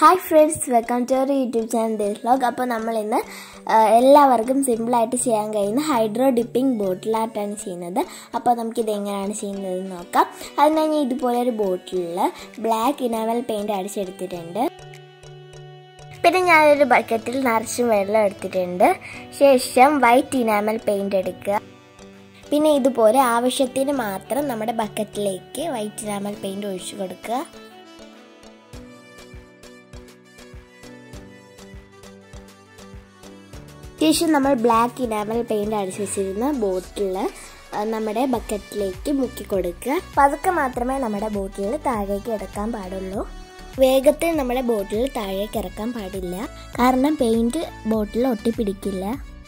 hi friends welcome to our YouTube channel this vlog അപ്പോൾ നമ്മൾ ഇന്ന് ആ, എല്ലാവർക്കും സിമ്പിളായിട്ട് ചെയ്യാൻ കഴിയുന്ന ഹൈഡ്രോ ഡിപ്പിംഗ് ബോട്ടിൽ ആർട്ടാണ് ചെയ്യുന്നത് അപ്പോൾ നമുക്കിത് എങ്ങനെയാണ് ചെയ്യുന്നതെന്ന് നോക്കാം അതിനായി ഞാൻ ഇതുപോലെ ഒരു ബോട്ടിലിൽ ബ്ലാക്ക് ഇനാവൽ പെയിൻറ് അടിച്ചെടുത്തിട്ടുണ്ട് പിന്നെ ഞാനൊരു ബക്കറ്റിൽ നിറച്ചും വെള്ളം എടുത്തിട്ടുണ്ട് ശേഷം വൈറ്റ് ഇനാമൽ പെയിൻറ് എടുക്കുക പിന്നെ ഇതുപോലെ ആവശ്യത്തിന് മാത്രം നമ്മുടെ ബക്കറ്റിലേക്ക് വൈറ്റ് ഇനാമൽ പെയിൻറ് ഒഴിച്ചു കൊടുക്കുക ശേഷം നമ്മൾ ബ്ലാക്ക് ഇനാമൽ പെയിന്റ് അടിച്ചു വെച്ചിരുന്ന ബോട്ടിൽ നമ്മുടെ ബക്കറ്റിലേക്ക് മുക്കി കൊടുക്കുക പതുക്കെ മാത്രമേ നമ്മുടെ ബോട്ടിൽ താഴേക്ക് ഇറക്കാൻ പാടുള്ളൂ വേഗത്തിൽ നമ്മുടെ ബോട്ടിൽ താഴേക്ക് ഇറക്കാൻ പാടില്ല കാരണം പെയിന്റ് ബോട്ടിൽ ഒട്ടിപ്പിടിക്കില്ല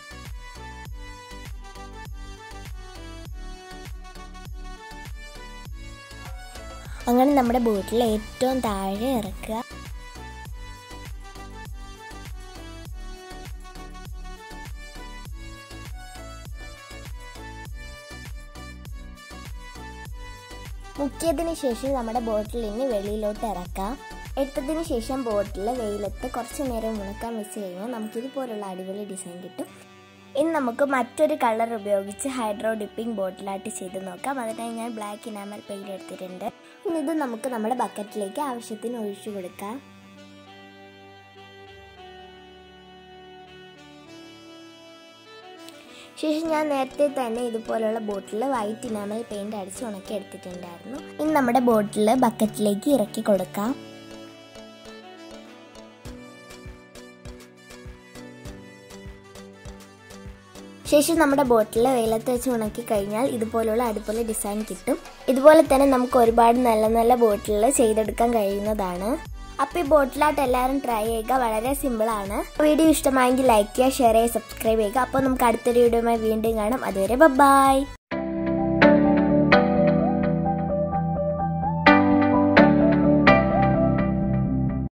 അങ്ങനെ നമ്മുടെ ബോട്ടിൽ ഏറ്റവും താഴെ ഇറക്കുക മുക്കിയതിന് ശേഷം നമ്മുടെ ബോട്ടിലിന് വെളിയിലോട്ട് ഇറക്കാം എടുത്തതിന് ശേഷം ബോട്ടിൽ വെയിലത്ത് കുറച്ച് നേരം ഉണക്കാൻ വെച്ച് കഴിഞ്ഞാൽ നമുക്കിതുപോലുള്ള അടിപൊളി ഡിസൈൻ കിട്ടും ഇനി നമുക്ക് മറ്റൊരു കളർ ഉപയോഗിച്ച് ഹൈഡ്രോ ഡിപ്പിംഗ് ബോട്ടിലായിട്ട് ചെയ്ത് നോക്കാം അതിനായി ഞാൻ ബ്ലാക്ക് ഇനാമൽ പെയിന്റ് എടുത്തിട്ടുണ്ട് ഇനി ഇത് നമുക്ക് നമ്മുടെ ബക്കറ്റിലേക്ക് ആവശ്യത്തിന് ഒഴിച്ചു കൊടുക്കാം ശേഷം ഞാൻ നേരത്തെ തന്നെ ഇതുപോലുള്ള ബോട്ടിൽ വൈറ്റ് ഇനാമൽ പെയിന്റ് അടിച്ച് ഉണക്കി എടുത്തിട്ടുണ്ടായിരുന്നു ഇനി നമ്മുടെ ബോട്ടിൽ ബക്കറ്റിലേക്ക് ഇറക്കി കൊടുക്കാം ശേഷം നമ്മുടെ ബോട്ടിൽ വെയിലത്ത് വെച്ച് ഉണക്കി കഴിഞ്ഞാൽ ഇതുപോലുള്ള അടിപൊളി ഡിസൈൻ കിട്ടും ഇതുപോലെ തന്നെ നമുക്ക് ഒരുപാട് നല്ല നല്ല ബോട്ടിൽ ചെയ്തെടുക്കാൻ കഴിയുന്നതാണ് അപ്പോൾ ഈ ബോട്ടിലായിട്ട് എല്ലാവരും ട്രൈ ചെയ്യുക വളരെ സിമ്പിളാണ് വീഡിയോ ഇഷ്ടമായെങ്കിൽ ലൈക്ക് ചെയ്യുക ഷെയർ ചെയ്യുക സബ്സ്ക്രൈബ് ചെയ്യുക അപ്പോൾ നമുക്ക് അടുത്തൊരു വീഡിയോയുമായി വീണ്ടും കാണാം അതുവരെ ബൈ